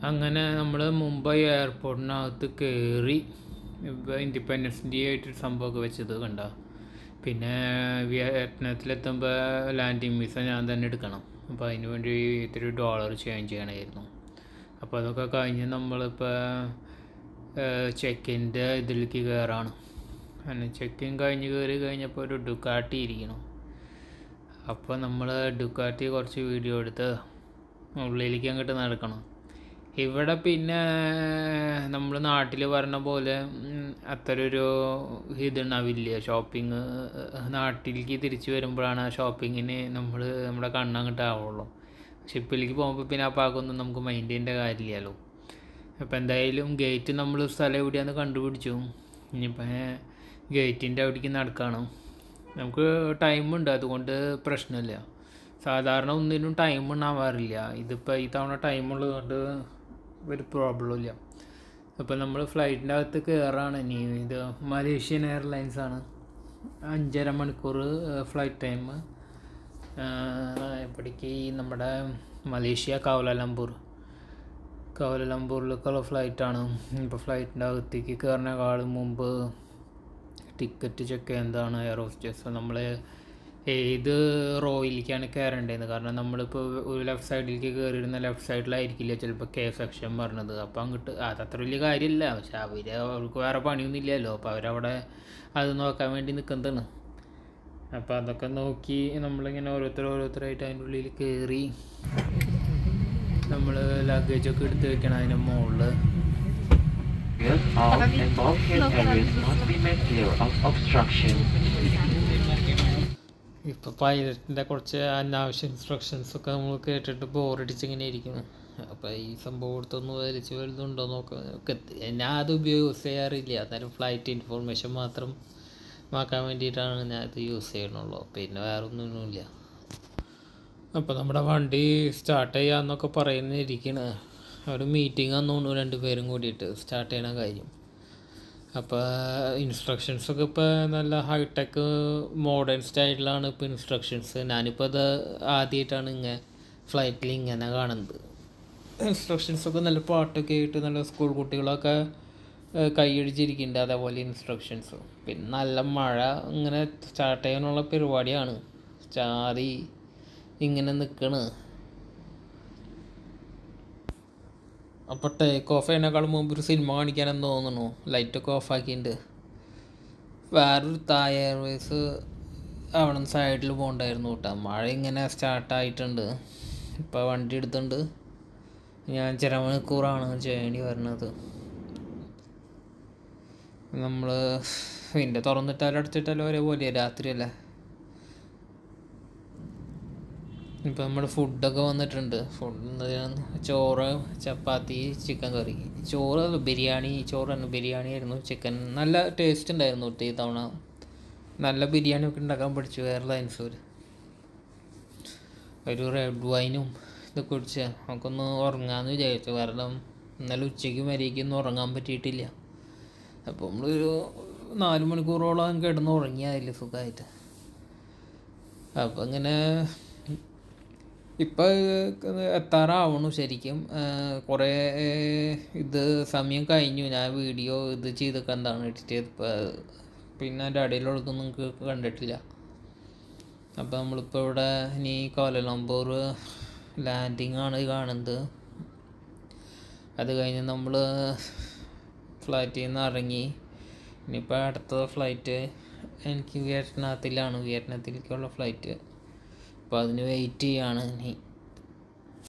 അങ്ങനെ നമ്മൾ മുംബൈ എയർപോർട്ടിനകത്ത് കയറി ഇപ്പോൾ ഇൻഡിപെൻഡൻസ് ഡേ ആയിട്ട് സംഭവമൊക്കെ വെച്ചത് കണ്ട പിന്നെ വിയറ്റ്നാത്തിലെത്തുമ്പോൾ ലാൻഡിങ് വിസ ഞാൻ തന്നെ എടുക്കണം അപ്പോൾ അതിന് വേണ്ടി ഇത്തിരി ഡോളർ ചേഞ്ച് ചെയ്യണമായിരുന്നു അപ്പോൾ അതൊക്കെ കഴിഞ്ഞ് നമ്മളിപ്പോൾ ചെക്കിൻ്റെ ഇതിലേക്ക് കയറാണ് അങ്ങനെ ചെക്കിൻ കഴിഞ്ഞ് കയറി കഴിഞ്ഞപ്പോൾ ഒരു ഡുക്കാട്ടി ഇരിക്കണം അപ്പോൾ നമ്മൾ ഡുക്കാട്ടി കുറച്ച് വീഡിയോ എടുത്ത് ഉള്ളിലേക്ക് അങ്ങോട്ട് നടക്കണം ഇവിടെ പിന്നെ നമ്മൾ നാട്ടിൽ പറഞ്ഞ പോലെ ഉം, അത്ര ഒരു ഇതുണ്ടാവില്ല ഷോപ്പിംഗ് നാട്ടിലേക്ക് തിരിച്ച് വരുമ്പോഴാണ് ആ ഷോപ്പിങ്ങിന് നമ്മൾ നമ്മുടെ കണ്ണങ്ങോട്ട് ആവുള്ളൂ ഷിപ്പിലേക്ക് പോകുമ്പോൾ പിന്നെ ആ പാകൊന്നും നമുക്ക് മൈൻഡ് ചെയ്യേണ്ട കാര്യമില്ലല്ലോ അപ്പോൾ എന്തായാലും ഗേറ്റ് നമ്മൾ സ്ഥലം എവിടെയാന്ന് കണ്ടുപിടിച്ചു ഇനിയിപ്പോൾ ഗേറ്റിൻ്റെ അവിടേക്ക് നടക്കണം നമുക്ക് ടൈമുണ്ട് അതുകൊണ്ട് പ്രശ്നമില്ല സാധാരണ ഒന്നിനും ടൈം ഉണ്ടാവാറില്ല ഇതിപ്പോൾ ഈ തവണ ടൈമുള്ളത് കൊണ്ട് ഒരു പ്രോബ്ലം ഇല്ല അപ്പോൾ നമ്മൾ ഫ്ലൈറ്റിൻ്റെ അകത്ത് കയറാണ് ഇനി ഇത് മലേഷ്യൻ എയർലൈൻസ് ആണ് അഞ്ചര മണിക്കൂർ ഫ്ലൈറ്റ് ടൈം ഇവിടേക്ക് നമ്മുടെ മലേഷ്യ കൗലാലംപൂർ കൗലാലംപൂരിലേക്കുള്ള ഫ്ലൈറ്റാണ് ഇപ്പോൾ ഫ്ലൈറ്റിൻ്റെ അകത്തേക്ക് കയറിനേക്കാൾ മുമ്പ് ടിക്കറ്റ് ചെക്ക് ചെയ്യുന്നതാണ് എയർ ഹോസ്റ്റേഴ്സ് നമ്മൾ ഏത് റോയിലേക്കാണ് കയറേണ്ടത് കാരണം നമ്മളിപ്പോൾ ഒരു ലെഫ്റ്റ് സൈഡിലേക്ക് കയറിയിരുന്ന ലെഫ്റ്റ് സൈഡിലായിരിക്കില്ല ചിലപ്പോൾ കെ സെക്ഷൻ പറഞ്ഞത് അപ്പോൾ അങ്ങോട്ട് അതത്ര വലിയ കാര്യമില്ല പക്ഷെ അവർ അവർക്ക് വേറെ പണിയൊന്നും ഇല്ലല്ലോ അപ്പോൾ അവരവിടെ അത് നോക്കാൻ വേണ്ടി നിൽക്കുന്നതാണ് അപ്പോൾ അതൊക്കെ നോക്കി നമ്മളിങ്ങനെ ഓരോരുത്തർ ഓരോരുത്തരായിട്ട് അതിൻ്റെ ഉള്ളിൽ കയറി നമ്മൾ ലഗേജൊക്കെ എടുത്ത് വെക്കണം അതിൻ്റെ മുകളിൽ Wheels off and bulkhead areas must be made clear of obstruction. ഇപ്പോൾ പൈലറ്റിൻ്റെ കുറച്ച് അനാവശ്യ ഇൻസ്ട്രക്ഷൻസ് ഒക്കെ നമ്മൾ കേട്ടിട്ട് ബോറടിച്ച് ഇങ്ങനെ ഇരിക്കുന്നു അപ്പോൾ ഈ സംഭവം കൊടുത്തൊന്ന് വലിച്ച് വലുതുണ്ടോ നോക്കാം ഒക്കെ ഞാൻ അത് യൂസ് ചെയ്യാറില്ല അന്നേരം ഫ്ലൈറ്റ് ഇൻഫോർമേഷൻ മാത്രം നോക്കാൻ വേണ്ടിയിട്ടാണ് ഞാൻ ഇത് യൂസ് ചെയ്യണുള്ളൂ പിന്നെ വേറെ ഒന്നുമില്ല അപ്പോൾ നമ്മുടെ വണ്ടി സ്റ്റാർട്ട് ചെയ്യാമെന്നൊക്കെ പറയുന്നിരിക്കണ് ഒരു മീറ്റിംഗ് ആണെന്ന് തോന്നുന്നു രണ്ട് പേരും കൂടിയിട്ട് സ്റ്റാർട്ട് ചെയ്യണ കാര്യം അപ്പോൾ ഇൻസ്ട്രക്ഷൻസ് ഒക്കെ ഇപ്പോൾ നല്ല ഹൈടെക് മോഡേൺ സ്റ്റൈലിലാണ് ഇപ്പോൾ ഇൻസ്ട്രക്ഷൻസ് ഞാനിപ്പോൾ അത് ആദ്യമായിട്ടാണ് ഇങ്ങനെ ഫ്ലൈറ്റിൽ ഇങ്ങനെ കാണുന്നത് ഇൻസ്ട്രക്ഷൻസ് ഒക്കെ നല്ല പാട്ടൊക്കെ ആയിട്ട് നല്ല സ്കൂൾ കുട്ടികളൊക്കെ ഏഹ്, കൈയടിച്ചിരിക്കുന്നുണ്ട് അതേപോലെ ഇൻസ്ട്രക്ഷൻസ് പിന്നെ നല്ല മഴ ഇങ്ങനെ സ്റ്റാർട്ട് ചെയ്യാനുള്ള പരിപാടിയാണ് ചാറി ഇങ്ങനെ നിൽക്കണ് അപ്പോൾ ടേക്ക് ഓഫ് ചെയ്യുന്നേക്കാളും മുമ്പ് ഒരു സിനിമ കാണിക്കാനെന്ന് തോന്നുന്നു ലൈറ്റൊക്കെ ഓഫ് ആക്കിയിട്ടുണ്ട് വേറൊരു തായ് എയർവേസ് അവിടെ നിന്ന് സൈഡിൽ പോകണ്ടായിരുന്നു കേട്ടോ മഴ ഇങ്ങനെ സ്റ്റാർട്ടായിട്ടുണ്ട് ഇപ്പോൾ വണ്ടി എടുത്തിട്ടുണ്ട് ഞാൻ ചില മണിക്കൂറാണ് ജേണി വരുന്നത് നമ്മൾ വിൻഡോ തുറന്നിട്ടാലും അടച്ചിട്ടാലും ഒരേപോലെ രാത്രിയല്ലേ ഇപ്പം നമ്മുടെ ഫുഡൊക്കെ വന്നിട്ടുണ്ട് ഫുഡ് ചോറ് ചപ്പാത്തി ചിക്കൻ കറി ചോറ് അല്ല, ബിരിയാണി ചോറാണ് ബിരിയാണി ആയിരുന്നു ചിക്കൻ നല്ല ടേസ്റ്റ് ഉണ്ടായിരുന്നു കേട്ടോ ഈ തവണ നല്ല ബിരിയാണി ഒക്കെ ഉണ്ടാക്കാൻ പഠിച്ചു എയർലൈൻസ് ഒരു റെഡ് വൈനും ഇത് കുടിച്ച് നമുക്കൊന്ന് ഉറങ്ങാമെന്ന് വിചാരിച്ചു കാരണം ഇന്നലെ ഉച്ചയ്ക്ക് വരേക്കൊന്നും ഉറങ്ങാൻ പറ്റിയിട്ടില്ല അപ്പോൾ നമ്മളൊരു നാല് മണിക്കൂറോളം കിടന്ന് ഉറങ്ങിയായില്ല സുഖമായിട്ട് അപ്പം ഇങ്ങനെ ഇപ്പം എത്താറാവണു ശരിക്കും കുറേ ഇത് സമയം കഴിഞ്ഞു ഞാൻ വീഡിയോ ഇത് ചെയ്തൊക്കെ എന്താണ് എഡിറ്റ് ചെയ്ത് ഇപ്പം പിന്നെ എൻ്റെ അടിയിലുള്ളതൊന്നും നിങ്ങൾക്ക് കണ്ടിട്ടില്ല അപ്പോൾ നമ്മളിപ്പോൾ ഇവിടെ ഇനി കോലലംപൂർ ലാൻഡിങ് ആണ് കാണുന്നത് അത് കഴിഞ്ഞ് നമ്മൾ ഫ്ലൈറ്റിൽ നിന്ന് ഇറങ്ങി ഇനിയിപ്പോൾ അടുത്ത ഫ്ലൈറ്റ് എനിക്ക് വിയറ്റ്നാത്തിലാണ് വിയറ്റ്നാത്തിലേക്കുള്ള ഫ്ലൈറ്റ് അപ്പോൾ അതിന് വെയിറ്റ് ചെയ്യാണ് ഇനി